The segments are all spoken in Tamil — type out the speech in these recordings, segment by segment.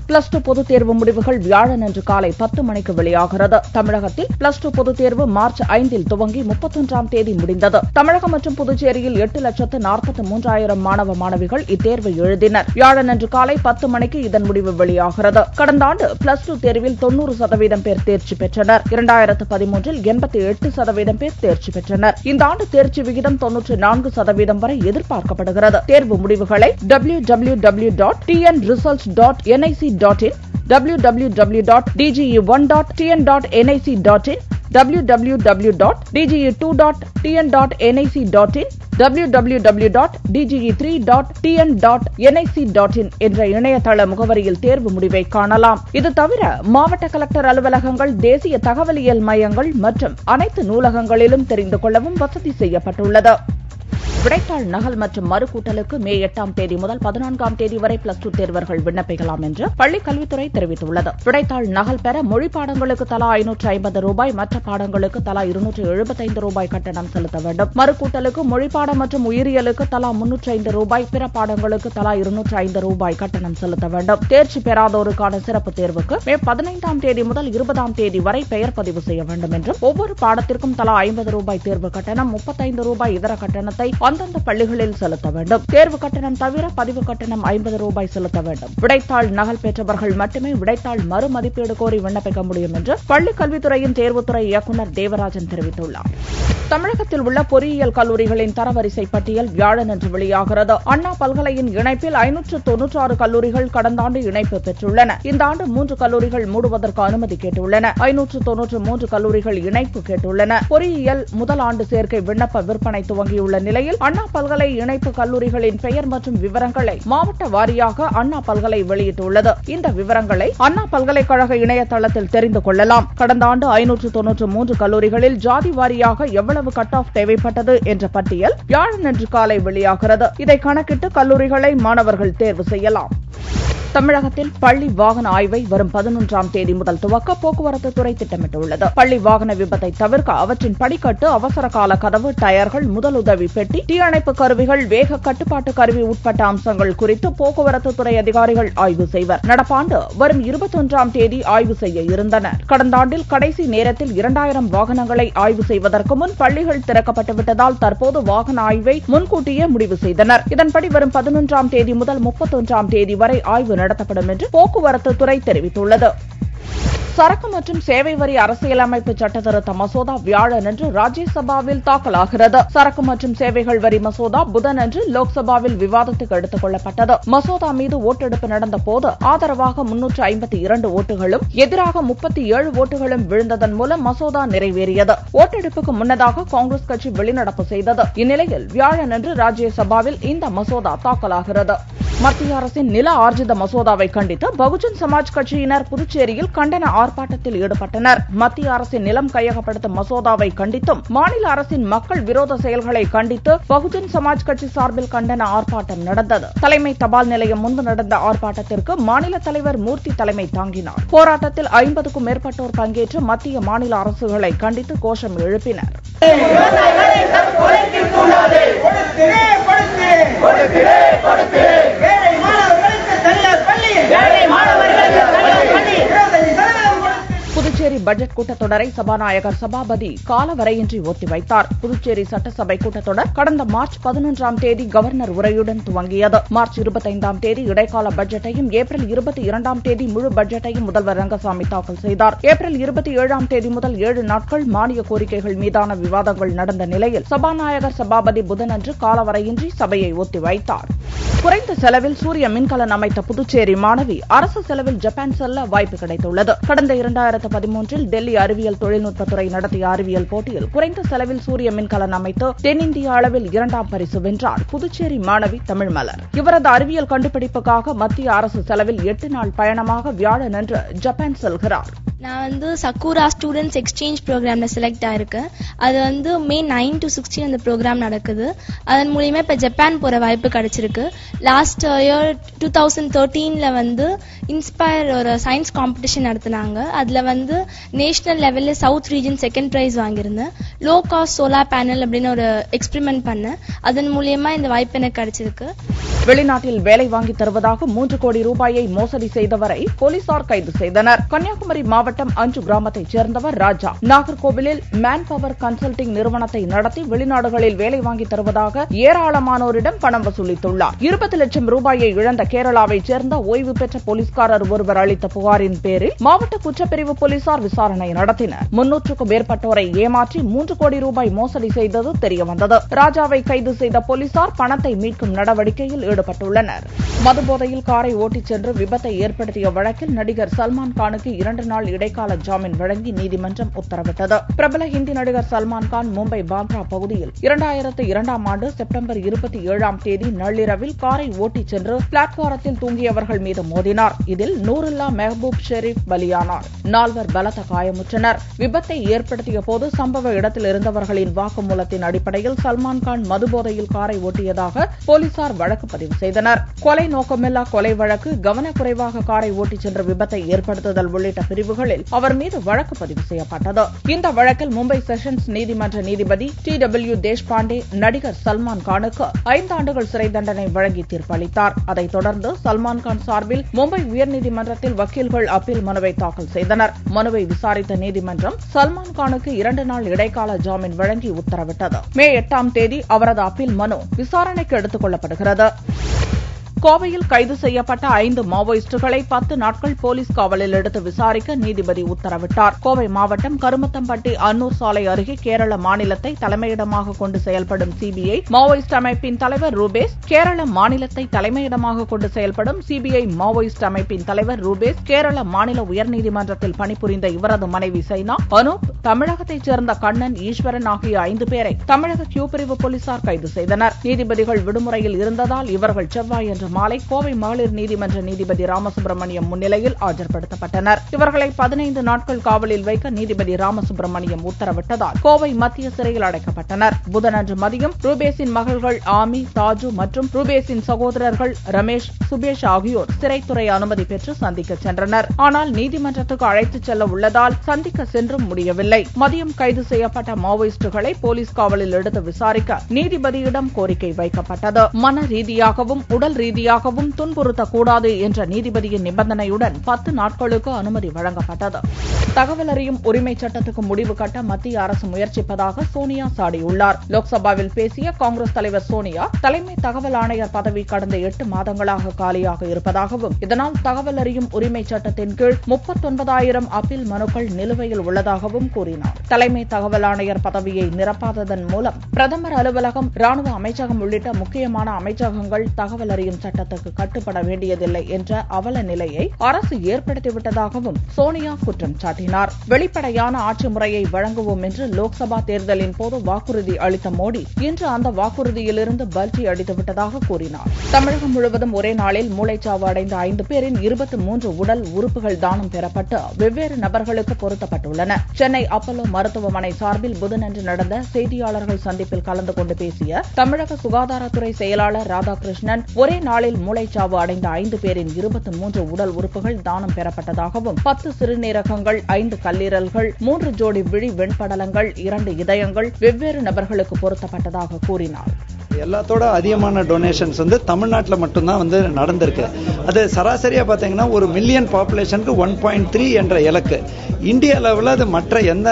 பிளஸ் டூ பொதுத் தேர்வு முடிவுகள் வியாழனன்று காலை பத்து மணிக்கு வெளியாகிறது தமிழகத்தில் பிளஸ் டூ பொதுத் தேர்வு மார்ச் ஐந்தில் துவங்கி முப்பத்தொன்றாம் தேதி முடிந்தது தமிழகம் மற்றும் புதுச்சேரியில் எட்டு லட்சத்து நாற்பத்தி மூன்றாயிரம் மாணவ மாணவிகள் இத்தேர்வை எழுதினர் வியாழனன்று காலை பத்து மணிக்கு இதன் முடிவு வெளியாகிறது கடந்த ஆண்டு பிளஸ் டூ தேர்வில் தொன்னூறு சதவீதம் பேர் தேர்ச்சி பெற்றனர் இரண்டாயிரத்து பதிமூன்றில் எண்பத்தி எட்டு சதவீதம் பேர் தேர்ச்சி பெற்றனர் இந்த ஆண்டு தேர்ச்சி விகிதம் தொன்னூற்றி நான்கு சதவீதம் வரை எதிர்பார்க்கப்படுகிறது தேர்வு முடிவுகளை W W W dot TN results dot NIC dot in W W W dot DGE one dot TN dot NIC dot in W W W dot DGE two dot TN dot NIC dot in W W W dot DGE three dot TN dot NIC dot in என்ற இணையதள முகவரியில் தேர்வு முடிவை காணலாம் இது தவிர மாவட்ட கலெக்டர் அலுவலகங்கள் தேசிய தகவலியல் மையங்கள் மற்றும் அனைத்து நூலகங்களிலும் தெரிந்து கொள்ளவும் வசதி செய்யப்பட்டுள்ளது விடைத்தாள் நகல் மற்றும் மறுகூட்டலுக்கு மே எட்டாம் தேதி முதல் பதினான்காம் தேதி வரை பிளஸ் டூ தேர்வர்கள் விண்ணப்பிக்கலாம் என்று பள்ளிக் கல்வித்துறை தெரிவித்துள்ளது விடைத்தாள் நகல் பெற மொழி பாடங்களுக்கு தலா ஐநூற்று ஐம்பது ரூபாய் மற்ற பாடங்களுக்கு தலா இருநூற்று எழுபத்தைந்து ரூபாய் கட்டணம் செலுத்த வேண்டும் மறுகூட்டலுக்கு மொழி பாடம் மற்றும் உயிரியலுக்கு தலா முன்னூற்று ஐந்து ரூபாய் பிற பாடங்களுக்கு தலா இருநூற்று ஐந்து ரூபாய் கட்டணம் செலுத்த வேண்டும் தேர்ச்சி பெறாதோருக்கான சிறப்பு தேர்வுக்கு மே பதினைந்தாம் தேதி முதல் இருபதாம் தேதி வரை பெயர் பதிவு செய்ய வேண்டும் என்றும் ஒவ்வொரு பாடத்திற்கும் தலா ஐம்பது ரூபாய் தேர்வு கட்டணம் முப்பத்தைந்து ரூபாய் இதர கட்டணத்தை அந்தந்த பள்ளிகளில் செலுத்த வேண்டும் தேர்வு கட்டணம் தவிர பதிவு கட்டணம் ஐம்பது ரூபாய் செலுத்த வேண்டும் விடைத்தாள் நகல் பெற்றவர்கள் மட்டுமே விடைத்தாள் மறுமதிப்பீடு கோரி விண்ணப்பிக்க முடியும் என்று பள்ளிக் கல்வித்துறையின் தேர்வுத்துறை இயக்குநர் தேவராஜன் தெரிவித்துள்ளார் தமிழகத்தில் உள்ள பொறியியல் கல்லூரிகளின் தரவரிசை பட்டியல் வியாழனன்று வெளியாகிறது அண்ணா பல்கலையின் இணைப்பில் ஐநூற்று தொன்னூற்றாறு கல்லூரிகள் கடந்த ஆண்டு இணைப்பு பெற்றுள்ளன இந்த ஆண்டு மூன்று கல்லூரிகள் மூடுவதற்கு அனுமதி கேட்டுள்ளன ஐநூற்று தொன்னூற்று மூன்று கல்லூரிகள் இணைப்பு கேட்டுள்ளன பொறியியல் முதல் ஆண்டு சேர்க்கை விண்ணப்ப விற்பனை துவங்கியுள்ள நிலையில் அண்ணா பல்கலை இணைப்பு கல்லூரிகளின் பெயர் மற்றும் விவரங்களை மாவட்ட வாரியாக அண்ணா பல்கலை வெளியிட்டுள்ளது இந்த விவரங்களை அண்ணா பல்கலைக்கழக இணையதளத்தில் தெரிந்து கொள்ளலாம் கடந்த ஆண்டு ஐநூற்று தொன்னூற்று மூன்று கல்லூரிகளில் ஜாதி வாரியாக எவ்வளவு கட் ஆஃப் தேவைப்பட்டது என்ற பட்டியல் வியாழனன்று காலை வெளியாகிறது இதை கணக்கிட்டு கல்லூரிகளை மாணவர்கள் தேர்வு செய்யலாம் தமிழகத்தில் பள்ளி வாகன ஆய்வை வரும் பதினொன்றாம் தேதி முதல் துவக்க போக்குவரத்து துறை திட்டமிட்டுள்ளது பள்ளி வாகன விபத்தை தவிர்க்க அவற்றின் படிக்கட்டு அவசர கால கதவு டயர்கள் முதலுதவி பெட்டி தீயணைப்பு கருவிகள் வேக கட்டுப்பாட்டு கருவி உட்பட்ட அம்சங்கள் குறித்து போக்குவரத்து துறை அதிகாரிகள் ஆய்வு செய்வர் நடப்பாண்டு வரும் இருபத்தொன்றாம் தேதி ஆய்வு செய்ய இருந்தனர் கடந்த ஆண்டில் கடைசி நேரத்தில் இரண்டாயிரம் வாகனங்களை ஆய்வு செய்வதற்கு முன் பள்ளிகள் திறக்கப்பட்டு விட்டதால் தற்போது வாகன ஆய்வை முன்கூட்டியே முடிவு செய்தனர் இதன்படி வரும் பதினொன்றாம் தேதி முதல் முப்பத்தொன்றாம் தேதி வரை ஆய்வு நடத்தப்படும் என்று போக்குவரத்து துறை தெரிவித்துள்ளது சரக்கு மற்றும் சேவை வரி அரசியலமைப்பு சட்டத்திருத்த மசோதா வியாழனன்று ராஜ்யசபாவில் தாக்கலாகிறது சரக்கு மற்றும் சேவைகள் வரி மசோதா புதனன்று லோக்சபாவில் விவாதத்துக்கு எடுத்துக் கொள்ளப்பட்டது மசோதா மீது ஓட்டெடுப்பு நடந்த போது ஆதரவாக முன்னூற்று ஐம்பத்தி இரண்டு ஓட்டுகளும் எதிராக முப்பத்தி ஏழு ஓட்டுகளும் விழுந்ததன் மூலம் மசோதா நிறைவேறியது ஓட்டெடுப்புக்கு முன்னதாக காங்கிரஸ் கட்சி வெளிநடப்பு செய்தது இந்நிலையில் வியாழனன்று ராஜ்யசபாவில் இந்த மசோதா தாக்கலாகிறது மத்திய அரசின் நில ஆர்ஜித மசோதாவை கண்டித்து பகுஜன் சமாஜ் கட்சியினர் புதுச்சேரியில் கண்டன ஆர்ப்பாட்டத்தில் ஈடுபட்டனர் மத்திய அரசின் நிலம் கையகப்படுத்தும் மசோதாவை கண்டித்தும் மாநில அரசின் மக்கள் விரோத செயல்களை கண்டித்து பகுஜன் சமாஜ் கட்சி சார்பில் கண்டன ஆர்ப்பாட்டம் நடந்தது தலைமை தபால் நிலையம் முன்பு நடந்த ஆர்ப்பாட்டத்திற்கு மாநில தலைவர் மூர்த்தி தலைமை தாங்கினார் போராட்டத்தில் ஐம்பதுக்கும் மேற்பட்டோர் பங்கேற்று மத்திய மாநில அரசுகளை கண்டித்து கோஷம் எழுப்பினர் ஏழை மாணவர்களுக்கு தனியார் பள்ளி ஏழை மாணவர்களுக்கு தனியார் பள்ளி இருபத்தஞ்சு சதவீதம் கொடுத்து புதுச்சேரி பட்ஜெட் கூட்டத்தொடரை சபாநாயகர் சபாபதி காலவரையின்றி ஒத்திவைத்தார் புதுச்சேரி சட்டசபை கூட்டத்தொடர் கடந்த மார்ச் பதினொன்றாம் தேதி கவர்னர் உரையுடன் துவங்கியது மார்ச் இருபத்தைந்தாம் தேதி இடைக்கால பட்ஜெட்டையும் ஏப்ரல் இருபத்தி இரண்டாம் தேதி முழு பட்ஜெட்டையும் முதல்வர் ரங்கசாமி தாக்கல் செய்தார் ஏப்ரல் இருபத்தி ஏழாம் தேதி முதல் ஏழு நாட்கள் மானிய கோரிக்கைகள் மீதான விவாதங்கள் நடந்த நிலையில் சபாநாயகர் சபாபதி புதனன்று காலவரையின்றி சபையை ஒத்திவைத்தார் குறைந்த செலவில் சூரிய மின்கலன் அமைத்த புதுச்சேரி மாணவி அரசு செலவில் ஜப்பான் செல்ல வாய்ப்பு கிடைத்துள்ளது கடந்த இரண்டாயிரத்து பதிமூன்றில் டெல்லி அறிவியல் தொழில்நுட்பத்துறை நடத்திய அறிவியல் போட்டியில் குறைந்த செலவில் சூரிய மின்கலன் அமைத்து தென்னிந்திய அளவில் இரண்டாம் பரிசு வென்றார் புதுச்சேரி மாணவி தமிழ்மலர் இவரது அறிவியல் கண்டுபிடிப்புக்காக மத்திய அரசு செலவில் எட்டு நாள் பயணமாக வியாழனன்று ஜப்பான் செல்கிறார் நான் வந்து சக்கூரா ஸ்டூடெண்ட்ஸ் எக்ஸ்சேஞ்ச் ப்ரோக்ராம்ல செலக்ட் ஆயிருக்கேன் அது வந்து மே நைன் டு சிக்ஸ்டீன் அந்த ப்ரோக்ராம் நடக்குது அதன் மூலியமா இப்போ ஜப்பான் போற வாய்ப்பு கிடைச்சிருக்கு லாஸ்ட் இயர் டூ தௌசண்ட் தேர்ட்டீன்ல வந்து இன்ஸ்பயர் ஒரு சயின்ஸ் காம்படிஷன் நடத்தினாங்க அதுல வந்து நேஷனல் லெவல்ல சவுத் ரீஜன் செகண்ட் ப்ரைஸ் வாங்கியிருந்தேன் லோ காஸ்ட் சோலார் பேனல் அப்படின்னு ஒரு எக்ஸ்பெரிமெண்ட் பண்ணேன் அதன் மூலியமா இந்த வாய்ப்பு எனக்கு கிடைச்சிருக்கு வெளிநாட்டில் வேலை வாங்கி தருவதாக மூன்று கோடி ரூபாயை மோசடி செய்தவரை போலீசார் கைது செய்தனர் கன்னியாகுமரி மாவட்டம் அஞ்சு கிராமத்தைச் சேர்ந்தவர் ராஜா நாகர்கோவிலில் மேன் பவர் கன்சல்டிங் நிறுவனத்தை நடத்தி வெளிநாடுகளில் வேலை வாங்கி தருவதாக ஏராளமானோரிடம் பணம் வசூலித்துள்ளார் இருபது லட்சம் ரூபாயை இழந்த கேரளாவைச் சேர்ந்த ஓய்வு பெற்ற போலீஸ்காரர் ஒருவர் அளித்த புகாரின் பேரில் மாவட்ட குற்றப்பிரிவு போலீசார் விசாரணை நடத்தினர் முன்னூற்றுக்கும் மேற்பட்டோரை ஏமாற்றி மூன்று கோடி ரூபாய் மோசடி செய்தது தெரியவந்தது ராஜாவை கைது செய்த போலீசார் பணத்தை மீட்கும் நடவடிக்கையில் ஈடுபட்டுள்ளனர் மதுபோதையில் காரை ஓட்டிச் சென்று விபத்தை ஏற்படுத்திய வழக்கில் நடிகர் சல்மான் கானுக்கு இரண்டு நாள் இடைக்கால ஜாமீன் வழங்கி நீதிமன்றம் உத்தரவிட்டது பிரபல ஹிந்தி நடிகர் சல்மான் கான் மும்பை பாந்த்ரா பகுதியில் இரண்டாயிரத்து இரண்டாம் ஆண்டு செப்டம்பர் இருபத்தி ஏழாம் தேதி நள்ளிரவில் காரை ஓட்டிச் சென்று பிளாட்பாரத்தில் தூங்கியவர்கள் மீது மோதினார் இதில் நூருல்லா மெஹபூப் ஷெரீப் பலியானார் நால்வர் பலத்த காயமுற்றனர் விபத்தை ஏற்படுத்திய போது சம்பவ இடத்தில் இருந்தவர்களின் வாக்குமூலத்தின் அடிப்படையில் சல்மான் கான் மதுபோதையில் காரை ஓட்டியதாக போலீசார் வழக்கு பதிவு செய்தனர் கொலை நோக்கமில்லா கொலை வழக்கு கவனக்குறைவாக காரை ஓட்டிச் சென்ற விபத்தை ஏற்படுத்துதல் உள்ளிட்ட பிரிவுகளில் அவர் மீது வழக்கு பதிவு செய்யப்பட்டது இந்த வழக்கில் மும்பை செஷன்ஸ் நீதிமன்ற நீதிபதி டி டபிள்யூ தேஷ்பாண்டே நடிகர் சல்மான் கானுக்கு ஐந்து ஆண்டுகள் சிறை தண்டனை வழங்கி தீர்ப்பளித்தார் அதைத் தொடர்ந்து சல்மான் கான் சார்பில் மும்பை உயர்நீதிமன்றத்தில் வக்கீல்கள் அப்பீல் மனுவை தாக்கல் செய்தனர் மனுவை விசாரித்த நீதிமன்றம் சல்மான் கானுக்கு இரண்டு நாள் இடைக்கால ஜாமீன் வழங்கி உத்தரவிட்டது மே எட்டாம் தேதி அவரது அப்பீல் மனு விசாரணைக்கு எடுத்துக் கொள்ளப்படுகிறது கோவையில் கைது செய்யப்பட்ட ஐந்து மாவோயிஸ்டுகளை பத்து நாட்கள் போலீஸ் காவலில் எடுத்து விசாரிக்க நீதிபதி உத்தரவிட்டார் கோவை மாவட்டம் கருமத்தம்பட்டி அன்னூர் சாலை அருகே கேரள மாநிலத்தை தலைமையிடமாக கொண்டு செயல்படும் சிபிஐ மாவோயிஸ்ட் அமைப்பின் தலைவர் ரூபேஸ் கேரள மாநிலத்தை தலைமையிடமாக கொண்டு செயல்படும் சிபிஐ மாவோயிஸ்ட் அமைப்பின் தலைவர் ரூபேஸ் கேரள மாநில உயர்நீதிமன்றத்தில் பணிபுரிந்த இவரது மனைவி சைனா அனூப் தமிழகத்தைச் சேர்ந்த கண்ணன் ஈஸ்வரன் ஆகிய ஐந்து பேரை தமிழக கியூ பிரிவு போலீசார் கைது செய்தனர் நீதிபதிகள் விடுமுறையில் இருந்ததால் இவர்கள் செவ்வாய் என்று மாலை கோவை மகளிர் நீதிமன்ற நீதிபதி ராமசுப்பிரமணியம் முன்னிலையில் ஆஜர்படுத்தப்பட்டனர் இவர்களை பதினைந்து நாட்கள் காவலில் வைக்க நீதிபதி ராமசுப்பிரமணியம் உத்தரவிட்டதால் கோவை மத்திய சிறையில் அடைக்கப்பட்டனர் புதனன்று மதியம் ரூபேஸின் மகள்கள் ஆமி தாஜு மற்றும் ரூபேஸின் சகோதரர்கள் ரமேஷ் சுபேஷ் ஆகியோர் சிறைத்துறை அனுமதி பெற்று சந்திக்க சென்றனர் ஆனால் நீதிமன்றத்துக்கு அழைத்துச் செல்ல உள்ளதால் சந்திக்க சென்றும் முடியவில்லை மதியம் கைது செய்யப்பட்ட மாவோயிஸ்டுகளை போலீஸ் காவலில் எடுத்து விசாரிக்க நீதிபதியிடம் கோரிக்கை வைக்கப்பட்டது மன ரீதியாகவும் உடல் ரீதியாகவும் துன்புறுத்தக்கூடாது என்ற நீதிபதியின் நிபந்தனையுடன் பத்து நாட்களுக்கு அனுமதி வழங்கப்பட்டது தகவல் அறியும் உரிமை சட்டத்துக்கு முடிவு கட்ட மத்திய அரசு முயற்சிப்பதாக சோனியா சாடியுள்ளார் லோக்சபாவில் பேசிய காங்கிரஸ் தலைவர் சோனியா தலைமை தகவல் ஆணையர் பதவி கடந்த எட்டு மாதங்களாக காலியாக இருப்பதாகவும் இதனால் தகவல் அறியும் உரிமை சட்டத்தின் கீழ் முப்பத்தொன்பதாயிரம் அப்பீல் மனுக்கள் நிலுவையில் உள்ளதாகவும் கூறினார் தலைமை தகவல் ஆணையர் பதவியை நிரப்பாததன் மூலம் பிரதமர் அலுவலகம் ராணுவ அமைச்சகம் உள்ளிட்ட முக்கியமான அமைச்சகங்கள் தகவல் அறியும் சட்டத்துக்கு கட்டுப்பட வேண்டியதில்லை என்ற அவல நிலையை அரசு ஏற்படுத்திவிட்டதாகவும் சோனியா குற்றம் சாட்டினார் வெளிப்படையான ஆட்சி முறையை வழங்குவோம் என்று லோக்சபா தேர்தலின் போது வாக்குறுதி அளித்த மோடி இன்று அந்த வாக்குறுதியிலிருந்து பல்டி அடித்துவிட்டதாக கூறினார் தமிழகம் முழுவதும் ஒரே நாளில் மூளைச்சாவு அடைந்த ஐந்து பேரின் இருபத்தி மூன்று உடல் உறுப்புகள் தானம் பெறப்பட்டு வெவ்வேறு நபர்களுக்கு பொருத்தப்பட்டுள்ளன சென்னை அப்பல்லோ மருத்துவமனை சார்பில் புதனன்று நடந்த செய்தியாளர்கள் சந்திப்பில் கலந்து கொண்டு பேசிய தமிழக சுகாதாரத்துறை செயலாளர் ராதாகிருஷ்ணன் ஒரே நாளில் மூளைச்சாவு அடைந்த ஐந்து பேரின் இருபத்தி மூன்று உடல் உறுப்புகள் தானம் பெறப்பட்டதாகவும் பத்து சிறுநீரகங்கள் ஐந்து கல்லீரல்கள் மூன்று ஜோடி விழி வெண்படலங்கள் இரண்டு இதயங்கள் வெவ்வேறு நபர்களுக்கு பொருத்தப்பட்டதாக கூறினார் எல்லாத்தோட அதிகமான டொனேஷன்ஸ் வந்து தமிழ்நாட்டில் மட்டும்தான் வந்து நடந்திருக்கு அது சராசரியாக பார்த்தீங்கன்னா ஒரு மில்லியன் பாப்புலேஷனுக்கு ஒன் பாயிண்ட் த்ரீ என்ற இலக்கு இந்திய அளவில் அது மற்ற எந்த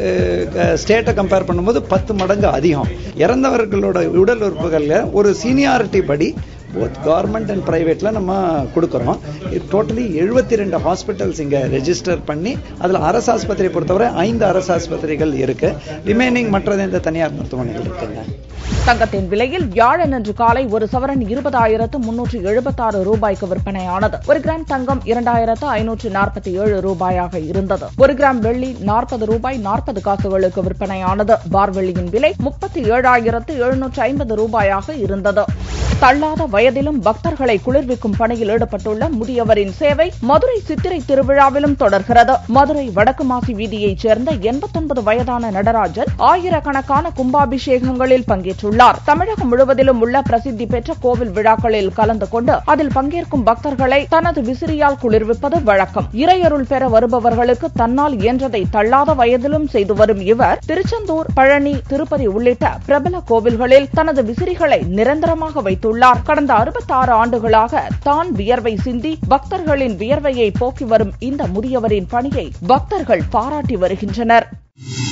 ஸ்டேட்டை கம்பேர் பண்ணும்போது பத்து மடங்கு அதிகம் இறந்தவர்களோட உடல் உறுப்புகளில் ஒரு சீனியாரிட்டி படி போத் கவர்மெண்ட் அண்ட் ப்ரைவேட்டில் நம்ம கொடுக்குறோம் டோட்டலி எழுபத்தி ரெண்டு ஹாஸ்பிட்டல்ஸ் இங்கே ரெஜிஸ்டர் பண்ணி அதில் அரசு ஆஸ்பத்திரியை பொறுத்தவரை ஐந்து அரசு ஆஸ்பத்திரிகள் இருக்கு ரிமைனிங் மற்றது இந்த தனியார் மருத்துவமனைகள் இருக்குங்க தங்கத்தின் விலையில் வியாழனன்று காலை ஒரு சவரன் இருபதாயிரத்து முன்னூற்று எழுபத்தாறு ரூபாய்க்கு விற்பனையானது ஒரு கிராம் தங்கம் இரண்டாயிரத்து ஐநூற்று நாற்பத்தி ஏழு ரூபாயாக இருந்தது ஒரு கிராம் வெள்ளி நாற்பது ரூபாய் நாற்பது காசுகளுக்கு விற்பனையானது பார் வெள்ளியின் விலை முப்பத்தி ஏழாயிரத்து எழுநூற்று ஐம்பது ரூபாயாக இருந்தது தள்ளாத வயதிலும் பக்தர்களை குளிர்விக்கும் பணியில் ஈடுபட்டுள்ள முதியவரின் சேவை மதுரை சித்திரை திருவிழாவிலும் தொடர்கிறது மதுரை வடக்கு மாசி வீதியைச் சேர்ந்த எண்பத்தொன்பது வயதான நடராஜன் ஆயிரக்கணக்கான கும்பாபிஷேகங்களில் பங்கேற்றுள்ளார் தமிழகம் முழுவதிலும் உள்ள பிரசித்தி பெற்ற கோவில் விழாக்களில் கலந்து கொண்டு அதில் பங்கேற்கும் பக்தர்களை தனது விசிறியால் குளிர்விப்பது வழக்கம் இறையருள் பெற வருபவர்களுக்கு தன்னால் இயன்றதை தள்ளாத வயதிலும் செய்து வரும் இவர் திருச்செந்தூர் பழனி திருப்பதி உள்ளிட்ட பிரபல கோவில்களில் தனது விசிறிகளை நிரந்தரமாக வைத்துள்ளார் கடந்த அறுபத்தாறு ஆண்டுகளாக தான் வியர்வை சிந்தி பக்தர்களின் வியர்வையை போக்கி வரும் இந்த முதியவரின் பணியை பக்தர்கள் பாராட்டி வருகின்றனர்